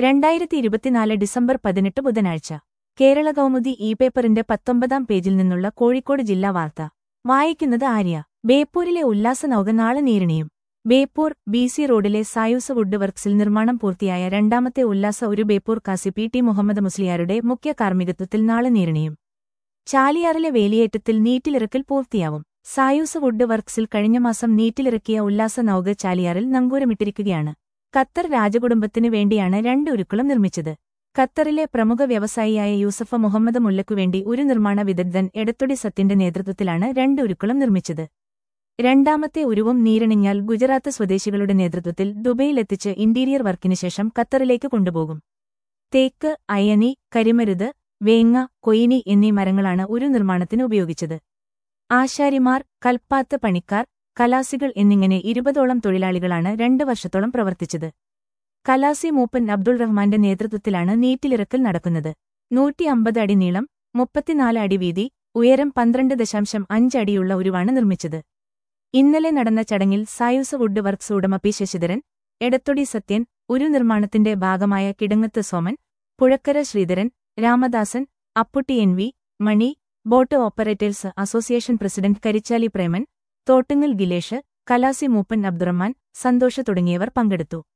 രണ്ടായിരത്തി ഇരുപത്തിനാല് ഡിസംബർ പതിനെട്ട് ബുധനാഴ്ച കേരള കൗമുദി ഇ പേപ്പറിന്റെ പത്തൊമ്പതാം പേജിൽ നിന്നുള്ള കോഴിക്കോട് ജില്ലാ വാർത്ത വായിക്കുന്നത് ആര്യ ബേപ്പൂരിലെ ഉല്ലാസനൗക നാളെ നീരിണിയും ബേപ്പൂർ ബി സി റോഡിലെ സായൂസ് വുഡ് വർക്സിൽ നിർമ്മാണം പൂർത്തിയായ രണ്ടാമത്തെ ഉല്ലാസ ഒരു ബേപ്പൂർ കാസി പി ടി മുഹമ്മദ് മുസ്ലിയാരുടെ മുഖ്യ കാർമ്മികത്വത്തിൽ നാളെ നീരിണിയും ചാലിയാറിലെ വേലിയേറ്റത്തിൽ നീറ്റിലിറക്കൽ പൂർത്തിയാവും സായൂസ് വുഡ് വർക്സിൽ കഴിഞ്ഞ മാസം നീറ്റിലിറക്കിയ ഉല്ലാസ നൗക ചാലിയാറിൽ നങ്കൂരമിട്ടിരിക്കുകയാണ് ഖത്തർ രാജകുടുംബത്തിനു വേണ്ടിയാണ് രണ്ട് ഉരുക്കുളം നിർമ്മിച്ചത് ഖത്തറിലെ പ്രമുഖ വ്യവസായിയായ യൂസഫ മുഹമ്മദ് മുല്ലക്കുവേണ്ടി ഒരു നിർമ്മാണ വിദഗ്ധൻ എടത്തൊടി സത്തിന്റെ നേതൃത്വത്തിലാണ് രണ്ട് ഉരുക്കുളം നിർമ്മിച്ചത് രണ്ടാമത്തെ ഉരുവും നീരണിഞ്ഞാൽ ഗുജറാത്ത് സ്വദേശികളുടെ നേതൃത്വത്തിൽ ദുബൈയിലെത്തിച്ച് ഇന്റീരിയർ വർക്കിന് ശേഷം ഖത്തറിലേക്ക് കൊണ്ടുപോകും തേക്ക് അയനി കരിമരുത് വേങ്ങ കൊയിനി എന്നീ മരങ്ങളാണ് ഒരു നിർമ്മാണത്തിന് ഉപയോഗിച്ചത് ആശാരിമാർ കൽപ്പാത്ത് പണിക്കാർ കലാസികൾ എന്നിങ്ങനെ ഇരുപതോളം തൊഴിലാളികളാണ് രണ്ട് വർഷത്തോളം പ്രവർത്തിച്ചത് കലാസി മൂപ്പൻ അബ്ദുൾ റഹ്മാന്റെ നേതൃത്വത്തിലാണ് നീറ്റിലിറക്കൽ നടക്കുന്നത് നൂറ്റി അമ്പത് അടി നീളം മുപ്പത്തിനാല് അടി വീതി ഉയരം പന്ത്രണ്ട് ദശാംശം അഞ്ച് അടിയുള്ള ഉരുവാണ് നിർമ്മിച്ചത് ഇന്നലെ നടന്ന ചടങ്ങിൽ സായൂസ് വുഡ് വർക്സ് ഉടമ പി ശശിധരൻ എടത്തൊടി സത്യൻ ഒരു നിർമ്മാണത്തിന്റെ ഭാഗമായ Kidangath Soman Puzhakkara Sreedharan Ramadasan Apputty N V Mani boat operators association president Karichali Preman Thottungal Gilesh കലാസി മൂപ്പൻ അബ്ദുറഹ്മാൻ സന്തോഷ് തുടങ്ങിയവർ പങ്കെടുത്തു